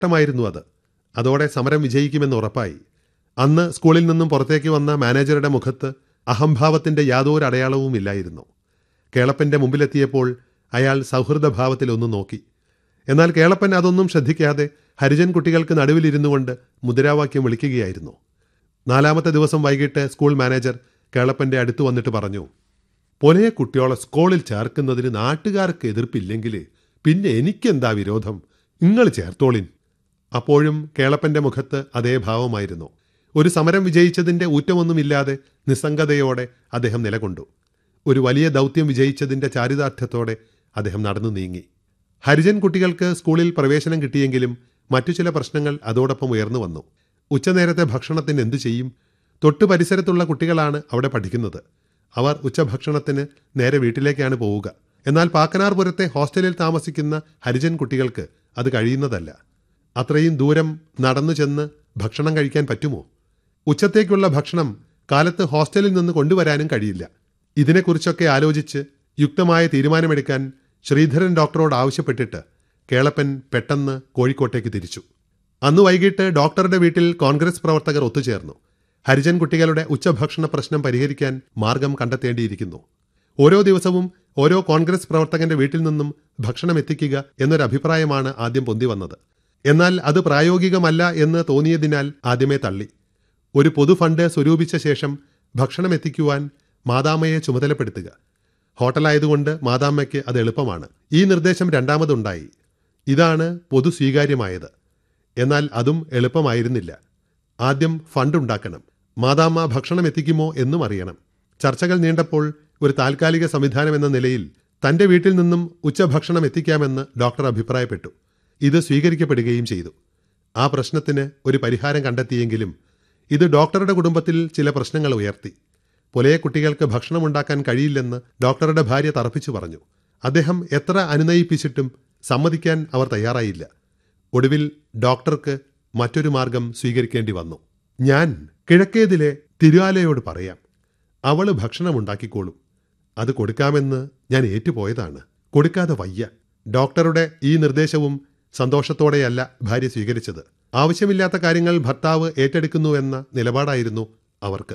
ഘട്ടമായിരുന്നു അത് അതോടെ സമരം വിജയിക്കുമെന്ന് ഉറപ്പായി അന്ന് സ്കൂളിൽ നിന്നും പുറത്തേക്ക് വന്ന മാനേജറുടെ മുഖത്ത് അഹംഭാവത്തിന്റെ യാതൊരു അടയാളവും ഇല്ലായിരുന്നു കേളപ്പന്റെ മുമ്പിലെത്തിയപ്പോൾ അയാൾ സൗഹൃദഭാവത്തിൽ ഒന്ന് നോക്കി എന്നാൽ കേളപ്പൻ അതൊന്നും ശ്രദ്ധിക്കാതെ ഹരിജൻ കുട്ടികൾക്ക് നടുവിലിരുന്നു കൊണ്ട് മുദ്രാവാക്യം വിളിക്കുകയായിരുന്നു നാലാമത്തെ ദിവസം വൈകിട്ട് സ്കൂൾ മാനേജർ കേളപ്പന്റെ അടുത്ത് വന്നിട്ട് പറഞ്ഞു പൊലയ കുട്ടിയോളെ സ്കൂളിൽ ചേർക്കുന്നതിന് നാട്ടുകാർക്ക് എതിർപ്പില്ലെങ്കിൽ പിന്നെ എനിക്കെന്താ വിരോധം നിങ്ങൾ ചേർത്തോളിൻ അപ്പോഴും കേളപ്പന്റെ മുഖത്ത് അതേ ഭാവമായിരുന്നു ഒരു സമരം വിജയിച്ചതിന്റെ ഊറ്റമൊന്നുമില്ലാതെ നിസ്സംഗതയോടെ അദ്ദേഹം നിലകൊണ്ടു ഒരു വലിയ ദൗത്യം വിജയിച്ചതിന്റെ ചാരിതാർത്ഥ്യത്തോടെ അദ്ദേഹം നടന്നു നീങ്ങി ഹരിജൻ കുട്ടികൾക്ക് സ്കൂളിൽ പ്രവേശനം കിട്ടിയെങ്കിലും മറ്റു ചില പ്രശ്നങ്ങൾ അതോടൊപ്പം ഉയർന്നു വന്നു ഉച്ചനേരത്തെ ഭക്ഷണത്തിന് എന്തു ചെയ്യും തൊട്ടു പരിസരത്തുള്ള കുട്ടികളാണ് അവിടെ പഠിക്കുന്നത് അവർ ഉച്ചഭക്ഷണത്തിന് നേരെ വീട്ടിലേക്കാണ് പോവുക എന്നാൽ പാക്കനാർപുരത്തെ ഹോസ്റ്റലിൽ താമസിക്കുന്ന ഹരിജൻ കുട്ടികൾക്ക് അത് കഴിയുന്നതല്ല അത്രയും ദൂരം നടന്നു ചെന്ന് ഭക്ഷണം കഴിക്കാൻ പറ്റുമോ ഉച്ചത്തേക്കുള്ള ഭക്ഷണം കാലത്ത് ഹോസ്റ്റലിൽ നിന്ന് കൊണ്ടുവരാനും കഴിയില്ല ഇതിനെക്കുറിച്ചൊക്കെ ആലോചിച്ച് യുക്തമായ തീരുമാനമെടുക്കാൻ ശ്രീധരൻ ഡോക്ടറോട് ആവശ്യപ്പെട്ടിട്ട് കേളപ്പൻ പെട്ടെന്ന് കോഴിക്കോട്ടേക്ക് തിരിച്ചു അന്ന് വൈകിട്ട് ഡോക്ടറുടെ വീട്ടിൽ കോൺഗ്രസ് പ്രവർത്തകർ ഒത്തുചേർന്നു ഹരിജൻ കുട്ടികളുടെ ഉച്ചഭക്ഷണ പ്രശ്നം പരിഹരിക്കാൻ മാർഗം കണ്ടെത്തേണ്ടിയിരിക്കുന്നു ഓരോ ദിവസവും ഓരോ കോൺഗ്രസ് പ്രവർത്തകന്റെ വീട്ടിൽ നിന്നും ഭക്ഷണം എത്തിക്കുക എന്നൊരു അഭിപ്രായമാണ് ആദ്യം പൊന്തി വന്നത് എന്നാൽ അത് പ്രായോഗികമല്ല എന്ന് തോന്നിയതിനാൽ ആദ്യമേ തള്ളി ഒരു പൊതു ഫണ്ട് സ്വരൂപിച്ച ശേഷം ഭക്ഷണം എത്തിക്കുവാൻ മാതാമ്മയെ ചുമതലപ്പെടുത്തുക ഹോട്ടലായതുകൊണ്ട് മാതാമ്മയ്ക്ക് അത് എളുപ്പമാണ് ഈ നിർദ്ദേശം രണ്ടാമതുണ്ടായി ഇതാണ് പൊതു സ്വീകാര്യമായത് എന്നാൽ അതും എളുപ്പമായിരുന്നില്ല ആദ്യം ഫണ്ട് ഉണ്ടാക്കണം മാതാമ്മ ഭക്ഷണം എത്തിക്കുമോ എന്നും അറിയണം ചർച്ചകൾ നീണ്ടപ്പോൾ ഒരു താൽക്കാലിക സംവിധാനം എന്ന നിലയിൽ തന്റെ വീട്ടിൽ നിന്നും ഉച്ചഭക്ഷണം എത്തിക്കാമെന്ന് ഡോക്ടർ അഭിപ്രായപ്പെട്ടു ഇത് സ്വീകരിക്കപ്പെടുകയും ചെയ്തു ആ പ്രശ്നത്തിന് ഒരു പരിഹാരം കണ്ടെത്തിയെങ്കിലും ഇത് ഡോക്ടറുടെ കുടുംബത്തിൽ ചില പ്രശ്നങ്ങൾ ഉയർത്തി പുലയ കുട്ടികൾക്ക് ഭക്ഷണമുണ്ടാക്കാൻ കഴിയില്ലെന്ന് ഡോക്ടറുടെ ഭാര്യ തറപ്പിച്ചു പറഞ്ഞു അദ്ദേഹം എത്ര അനുനയിപ്പിച്ചിട്ടും സമ്മതിക്കാൻ അവർ തയ്യാറായില്ല ഒടുവിൽ ഡോക്ടർക്ക് മറ്റൊരു മാർഗം സ്വീകരിക്കേണ്ടി വന്നു ഞാൻ കിഴക്കേതിലെ തിരുവാലയോട് പറയാം അവള് ഭക്ഷണമുണ്ടാക്കിക്കോളും അത് കൊടുക്കാമെന്ന് ഞാൻ ഏറ്റുപോയതാണ് കൊടുക്കാതെ വയ്യ ഡോക്ടറുടെ ഈ നിർദ്ദേശവും സന്തോഷത്തോടെയല്ല ഭാര്യ സ്വീകരിച്ചത് ആവശ്യമില്ലാത്ത കാര്യങ്ങൾ ഭർത്താവ് ഏറ്റെടുക്കുന്നു എന്ന നിലപാടായിരുന്നു അവർക്ക്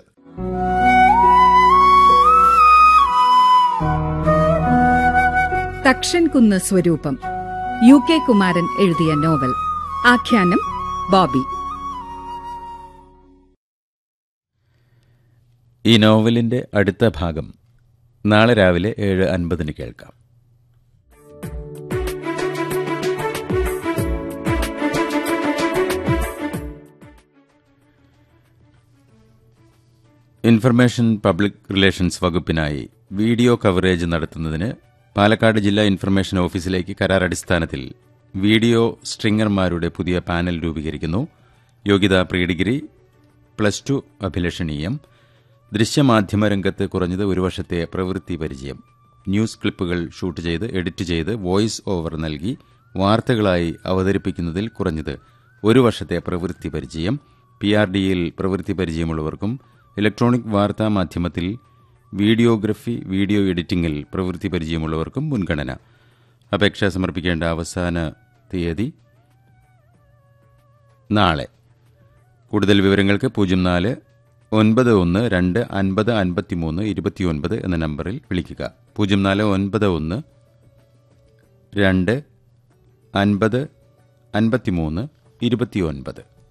തക്ഷൻകുന്ന് സ്വരൂപം യു കെ കുമാരൻ എഴുതിയ നോവൽ ആഖ്യാനം ബോബി ഈ നോവലിന്റെ അടുത്ത ഭാഗം നാളെ രാവിലെ ഏഴ് അൻപതിന് കേൾക്കാം ഇൻഫർമേഷൻ പബ്ലിക് റിലേഷൻസ് വകുപ്പിനായി വീഡിയോ കവറേജ് നടത്തുന്നതിന് പാലക്കാട് ജില്ലാ ഇൻഫർമേഷൻ ഓഫീസിലേക്ക് കരാർ അടിസ്ഥാനത്തിൽ വീഡിയോ സ്ട്രിങ്ങർമാരുടെ പുതിയ പാനൽ രൂപീകരിക്കുന്നു യോഗ്യത പ്രീ ഡിഗ്രി പ്ലസ് ടു അഭിലഷണീയം ദൃശ്യമാധ്യമ രംഗത്ത് കുറഞ്ഞത് ഒരു വർഷത്തെ പ്രവൃത്തി പരിചയം ന്യൂസ് ക്ലിപ്പുകൾ ഷൂട്ട് ചെയ്ത് എഡിറ്റ് ചെയ്ത് വോയിസ് ഓവർ നൽകി വാർത്തകളായി അവതരിപ്പിക്കുന്നതിൽ കുറഞ്ഞത് ഒരു വർഷത്തെ പ്രവൃത്തി പരിചയം പി ആർ ഡിയിൽ പ്രവൃത്തി പരിചയമുള്ളവർക്കും ഇലക്ട്രോണിക് വാർത്താ മാധ്യമത്തിൽ വീഡിയോഗ്രഫി വീഡിയോ എഡിറ്റിംഗിൽ പ്രവൃത്തി പരിചയമുള്ളവർക്കും മുൻഗണന അപേക്ഷ സമർപ്പിക്കേണ്ട അവസാന തീയതി നാളെ കൂടുതൽ വിവരങ്ങൾക്ക് പൂജ്യം നാല് ഒൻപത് ഒന്ന് രണ്ട് അൻപത് അൻപത്തിമൂന്ന് ഇരുപത്തിയൊൻപത് എന്ന നമ്പറിൽ വിളിക്കുക പൂജ്യം നാല് ഒൻപത് ഒന്ന് രണ്ട് അൻപത് അൻപത്തിമൂന്ന് ഇരുപത്തിയൊൻപത്